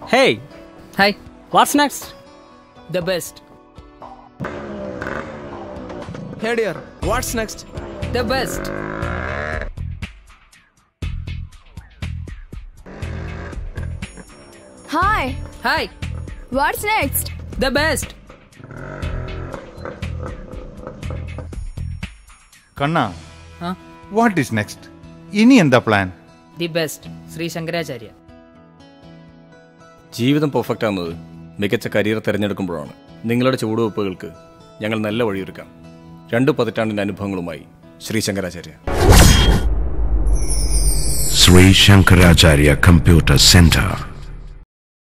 Hey, Hi. what's next? The best. Hey dear, what's next? The best. Hi, Hi. what's next? The best. കണ്ണ ആ what is next ഇനി എന്താ plan the best Shri Shankaracharya ജീവിതം perfect ആകുന്നത് മികച്ച career തിരഞ്ഞെടുക്കുമ്പോഴാണ് നിങ്ങളുടെ ചുവടുവെപ്പുകൾക്ക് ഞങ്ങൾ നല്ല വഴിയൊരുക്കാം രണ്ട് പതിറ്റാണ്ടിൻ്റെ അനുഭവങ്ങളുമായി Shri Shankaracharya Sri Shankaracharya Computer Center.